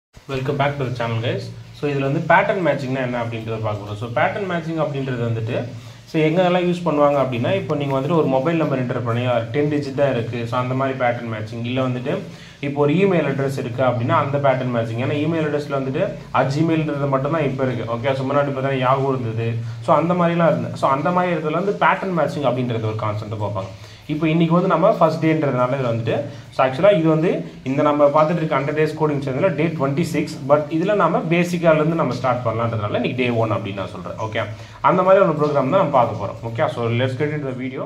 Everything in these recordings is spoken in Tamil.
welcome back to channel guys so இதில் வந்து பேட்டர்ன் மேட்சிங்னா என்ன அப்படின்றத பார்க்க போகிறோம் ஸோ பேட்டர்ன் மேட்சிங் அப்படின்றது வந்துட்டு ஸோ எங்கெல்லாம் யூஸ் பண்ணுவாங்க அப்படின்னா இப்போ நீங்கள் வந்துட்டு ஒரு மொபைல் நம்பர் என்டர் பண்ணி டென் டிஜிட் தான் இருக்குது ஸோ அந்த மாதிரி பேட்டர்ன் மேட்சிங் இல்லை வந்துட்டு இப்போ ஒரு இமெயில் அட்ரஸ் இருக்குது அப்படின்னா அந்த பேட்டர்ன் மேட்சிங் ஏன்னா இமெயில் அட்ரஸில் வந்துட்டு அட் ஜிமெயில்ன்றது மட்டும் தான் இப்போ இருக்குது ஓகே ஸோ முன்னாடி பார்த்தீங்கன்னா யாகூ இருந்தது ஸோ அந்த மாதிரிலாம் இருந்தது ஸோ அந்த மாதிரி இடத்துல வந்து பேட்டர்ன் மேட்சிங் அப்படின்றது ஒரு கான்செப்ட் பார்ப்பாங்க இப்போ இன்னைக்கு வந்து நம்ம ஃபர்ஸ்ட் டேன்றதுனால இதில் வந்துட்டு ஸோ ஆக்சுவலாக இது வந்து இந்த நம்ம பார்த்துட்டு இருக்க ஹண்ட்ரட் டேஸ் கோடிங் சேர்ந்ததில் டே டுவெண்ட்டி சிக்ஸ் பட் இதில் நம்ம பேசிக்காலேருந்து நம்ம ஸ்டார்ட் பண்ணலான்றதுனால இன்னைக்கு டே ஒன் அப்படின்னு நான் சொல்கிறேன் ஓகே அந்த மாதிரி ஒரு ப்ரோக்ராம் தான் நம்ம பார்க்க போகிறோம் okay so let's get in the video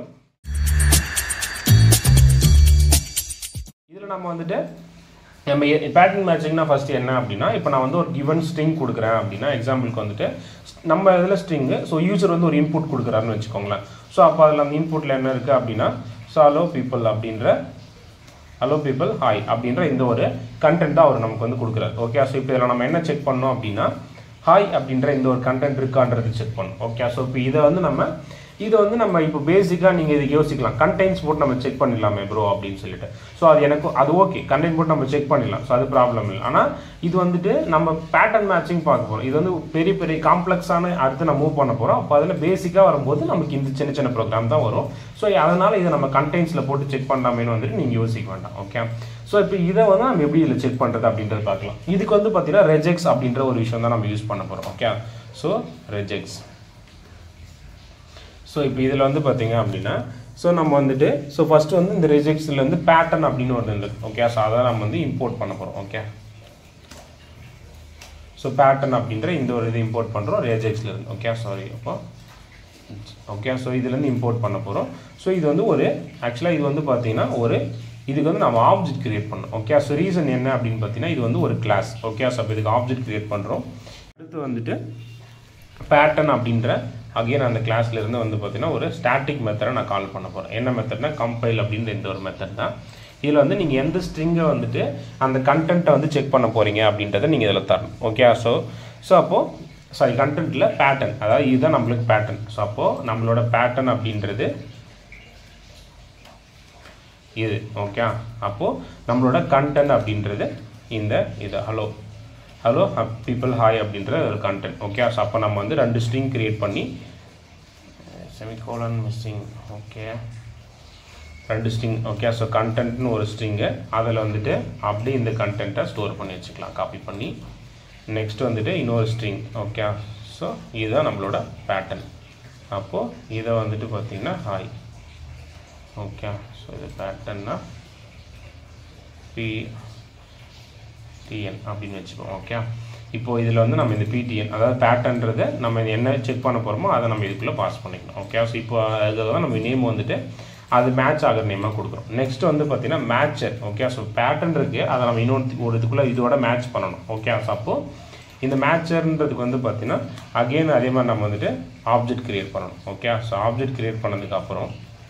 இதில் நம்ம வந்துட்டு நம்ம பேட்டர்ன் மேட்சிங்னா ஃபர்ஸ்ட் என்ன அப்படின்னா இப்போ நான் வந்து ஒரு கிவன் ஸ்ட்ரிங் கொடுக்குறேன் அப்படின்னா எக்ஸாம்பிளுக்கு வந்துட்டு நம்ம இதில் ஸ்ட்ரிங்கு ஸோ யூசர் வந்து ஒரு இன்புட் கொடுக்குறாருன்னு வச்சுக்கோங்களேன் ஸோ அப்போ அதில் அந்த இன்புட்டில் என்ன இருக்குது அப்படின்னா ஸோ அலோ பீப்புள் அப்படின்ற ஹலோ பீப்புள் ஹாய் அப்படின்ற இந்த ஒரு கண்டென்ட் தான் அவர் நமக்கு வந்து கொடுக்குறாரு ஓகே ஸோ இப்போ இதில் நம்ம என்ன செக் பண்ணோம் அப்படின்னா ஹாய் அப்படின்ற இந்த ஒரு கண்டென்ட் இருக்கான்றது செக் பண்ணணும் ஓகே ஸோ இப்போ இதை வந்து நம்ம இதை வந்து நம்ம இப்போ பேசிக்காக நீங்கள் இதுக்கு யோசிக்கலாம் கண்டென்ட்ஸ் போட்டு நம்ம செக் பண்ணிடலாமே ப்ரோ அப்படின்னு சொல்லிட்டு ஸோ அது எனக்கு அது ஓகே கண்டென்ட் போட்டு நம்ம செக் பண்ணிடலாம் ஸோ அது ப்ராப்ளம் இல்லை ஆனால் இது வந்துட்டு நம்ம பேட்டர்ன் மேட்சிங் பார்க்க போகிறோம் இது வந்து பெரிய பெரிய காம்ப்ளெக்ஸான அடுத்து நம்ம மூவ் பண்ண போகிறோம் அப்போ அதில் பேசிக்காக வரும்போது நமக்கு இந்த சின்ன சின்ன ப்ரோக்ராம் தான் வரும் ஸோ அதனால் இதை நம்ம கண்டென்ட்ஸில் போட்டு செக் பண்ணலாமேன்னு வந்துட்டு நீங்கள் யோசிக்க வேண்டாம் ஓகே ஸோ இப்போ இதை வந்து நம்ம எப்படி இதில் செக் பண்ணுறது அப்படின்றது பார்க்கலாம் இதுக்கு வந்து பார்த்தீங்கன்னா ரெஜெக்ஸ் அப்படின்ற ஒரு விஷயம் தான் நம்ம யூஸ் பண்ண போகிறோம் ஓகே ஸோ ரெஜெக்ஸ் ஸோ இப்போ இதில் வந்து பார்த்தீங்க அப்படின்னா ஸோ நம்ம வந்துட்டு ஸோ ஃபஸ்ட்டு வந்து இந்த ரெஜெக்ட்ஸில் வந்து பேட்டர்ன் அப்படின்னு ஒன்று இருந்தது ஓகே ஸோ அதை நம்ம வந்து இம்போர்ட் பண்ண போகிறோம் ஓகே ஸோ பேட்டர்ன் அப்படின்ற இந்த ஒரு இது இம்போர்ட் பண்ணுறோம் ரெஜெக்ட்ஸில் இருந்து ஓகே சாரி அப்போ ஓகே ஸோ இதுலேருந்து இம்போர்ட் பண்ண போகிறோம் ஸோ இது வந்து ஒரு ஆக்சுவலாக இது வந்து பார்த்தீங்கன்னா ஒரு இதுக்கு வந்து நம்ம ஆப்ஜெக்ட் கிரியேட் பண்ணோம் ஓகே ஸோ ரீசன் என்ன அப்படின்னு பார்த்தீங்கன்னா இது வந்து ஒரு கிளாஸ் ஓகே ஸோ அப்போ இதுக்கு ஆப்ஜெக்ட் கிரியேட் பண்ணுறோம் அடுத்து வந்துட்டு பேட்டர்ன் அப்படின்ற அகைன் அந்த கிளாஸ்ல இருந்து வந்து பார்த்தீங்கன்னா ஒரு ஸ்டாட்டிக் மெத்தடை நான் கால் பண்ண போகிறேன் என்ன மெத்தட்னா கம்பைல் அப்படின்ற இந்த ஒரு மெத்தட் தான் இதில் வந்து நீங்கள் எந்த ஸ்ட்ரிங்கை வந்துட்டு அந்த கண்டென்ட்டை வந்து செக் பண்ண போகிறீங்க அப்படின்றத நீங்கள் இதில் தரணும் ஓகே ஸோ ஸோ அப்போது சாரி கண்டென்ட்டில் பேட்டர்ன் அதாவது இதுதான் நம்மளுக்கு பேட்டர்ன் ஸோ அப்போது நம்மளோட பேட்டர்ன் அப்படின்றது இது ஓகே அப்போது நம்மளோட கண்டென்ட் அப்படின்றது இந்த இது ஹலோ ஹலோ பீப்புள் ஹாய் அப்படின்ற ஒரு கண்டென்ட் ஓகே ஸோ அப்போ நம்ம வந்து ரெண்டு ஸ்ட்ரிங் க்ரியேட் பண்ணி செமிகோலன் மிஸ்ஸிங் ஓகே ரெண்டு ஸ்ட்ரிங் ஓகே ஸோ கண்டென்ட்னு ஒரு ஸ்ட்ரிங்கு அதில் வந்துட்டு அப்படியே இந்த கண்டென்ட்டை ஸ்டோர் பண்ணி வச்சுக்கலாம் காப்பி பண்ணி நெக்ஸ்ட் வந்துட்டு இன்னொரு ஸ்ட்ரிங் ஓகே ஸோ இதுதான் நம்மளோட பேட்டர்ன் அப்போது இதை வந்துட்டு பார்த்திங்கன்னா ஹாய் ஓகே ஸோ இது பேட்டர்னா பி டிஎன் அப்படின்னு வச்சுப்போம் ஓகே இப்போ இதில் வந்து நம்ம இந்த பிடிஎன் அதாவது பேட்டர்ன்றதை நம்ம இது என்ன செக் பண்ண போகிறோமோ அதை நம்ம இதுக்குள்ளே பாஸ் பண்ணிக்கணும் ஓகே ஸோ இப்போ அதுக்காக தான் நம்ம நேம் வந்துட்டு அது மேட்ச் ஆகிற நேமாக கொடுக்குறோம் நெக்ஸ்ட் வந்து பார்த்தீங்கன்னா மேட்சர் ஓகே ஸோ பேட்டர்ன் இருக்குது அதை நம்ம இன்னொரு ஒரு இதுக்குள்ளே இதோட மேட்ச் பண்ணணும் ஓகே ஸோ அப்போது இந்த மேட்சர்ன்றதுக்கு வந்து பார்த்தீங்கன்னா அகெயின் அதே மாதிரி நம்ம வந்துட்டு ஆப்ஜெக்ட் கிரியேட் பண்ணணும் ஓகே ஸோ ஆப்ஜெக்ட் கிரியேட் பண்ணதுக்கு அப்புறம்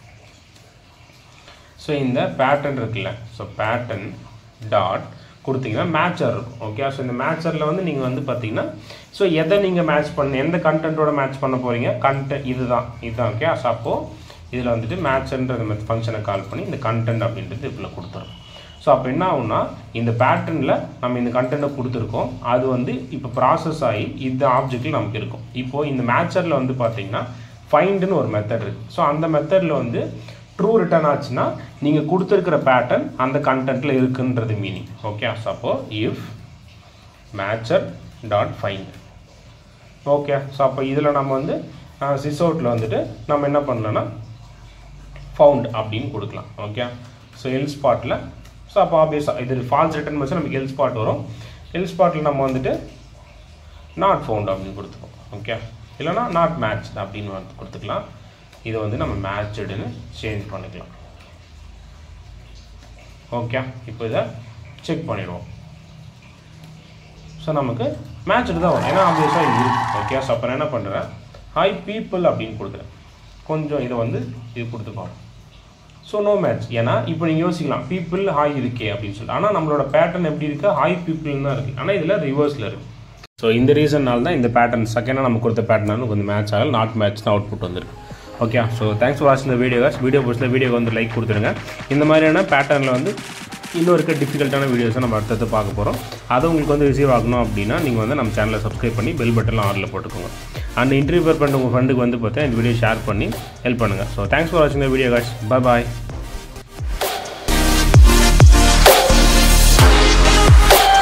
ஸோ இந்த பேட்டர்ன் இருக்குல்ல ஸோ பேட்டர்ன் டாட் கொடுத்தீங்கன்னா மேட்சர் இருக்கும் ஓகே ஸோ இந்த மேட்சரில் வந்து நீங்கள் வந்து பார்த்தீங்கன்னா ஸோ எதை நீங்கள் மேட்ச் பண்ண எந்த கண்டென்ட்டோட மேட்ச் பண்ண போகிறீங்க கண்டென்ட் இதுதான் இதுதான் ஓகே ஸோ அப்போது இதில் வந்துட்டு மேட்ச்ன்ற இந்த ஃபங்க்ஷனை கால் பண்ணி இந்த கண்டென்ட் அப்படின்றது இதில் கொடுத்துரும் ஸோ அப்போ என்ன ஆகும்னா இந்த பேட்டர்னில் நம்ம இந்த கண்டென்ட்டை கொடுத்துருக்கோம் அது வந்து இப்போ ப்ராசஸ் ஆகி இந்த ஆப்ஜெக்டில் நமக்கு இருக்கும் இப்போது இந்த மேட்சரில் வந்து பார்த்தீங்கன்னா ஃபைண்டுன்னு ஒரு மெத்தட் இருக்குது ஸோ அந்த மெத்தடில் வந்து ட்ரூ ரிட்டர்ன் ஆச்சுன்னா நீங்கள் கொடுத்துருக்கிற பேட்டர்ன் அந்த கண்டென்ட்டில் இருக்குன்றது மீனிங் ஓகே ஸோ அப்போ if matcher dot find okay so அப்போ இதில் நம்ம வந்து சிஸ் அவுட்டில் வந்துட்டு நம்ம என்ன பண்ணலன்னா ஃபவுண்ட் அப்படின்னு கொடுக்கலாம் ஓகே ஸோ எல் ஸ்பாட்டில் ஸோ அப்போ ஆப்வியஸாக இது ஃபால்ஸ் ரிட்டர்ன் வச்சு நமக்கு எல் ஸ்பாட் வரும் எல் ஸ்பாட்டில் நம்ம வந்துட்டு நாட் ஃபவுண்ட் அப்படின்னு கொடுத்துருக்கோம் ஓகே இல்லைனா நாட் மேட்ச் அப்படின்னு வந்து கொடுத்துக்கலாம் இதை வந்து நம்ம மேட்சுடுன்னு சேஞ்ச் பண்ணிக்கலாம் ஓகே இப்போ இதை செக் பண்ணிடுவோம் ஸோ நமக்கு மேட்ச்டு தான் வரும் ஏன்னா ஆப்வியஸாக இது இருக்குது ஓகே ஸோ அப்புறம் என்ன பண்ணுறேன் ஹாய் பீப்புள் அப்படின்னு கொடுக்குறேன் கொஞ்சம் இதை வந்து இது கொடுத்துக்கோங்க ஸோ நோ மேட்ச் ஏன்னா இப்போ நீங்கள் யோசிக்கலாம் பீப்புள் ஹாய் இருக்கே அப்படின்னு சொல்லிட்டு ஆனால் நம்மளோட பேட்டர்ன் எப்படி இருக்கு ஹாய் பீப்புள் தான் இருக்குது ஆனால் இதில் ரிவர்ஸில் இருக்குது ஸோ இந்த ரீசன்னால தான் இந்த பேட்டர்ன் செகண்டாக நம்ம கொடுத்த பேட்டர்னாலும் கொஞ்சம் மேட்ச் ஆகல நாட் மேட்ச் தான் அவுட்புட் வந்திருக்கு ஓகே ஸோ தேங்க்ஸ் ஃபார் வாட்சிங் இந்த வீடியோ வீடியோ பிடிச்சல வீடியோக்கு வந்து லைக் கொடுத்துருங்க இந்த மாதிரியான பேட்டர்னில் வந்து இன்னும் இருக்க டிஃபிகல்ட்டான வீடியோஸை நம்ம அடுத்தது பார்க்க போகிறோம் அது உங்களுக்கு வந்து ரிசீவ் ஆகணும் அப்படின்னா நீங்கள் வந்து நம்ம சேனலை சப்ஸ்கிரைப் பண்ணி பெல் பட்டனில் ஆரில் போட்டுக்கோங்க அண்ட் இன்டர்வியூ பண்ணுற உங்கள் ஃப்ரெண்டுக்கு வந்து பார்த்தா இந்த வீடியோ ஷேர் பண்ணி ஹெல்ப் பண்ணுங்கள் ஸோ தேங்க்ஸ் ஃபார் வாட்சிங் the video guys bye bye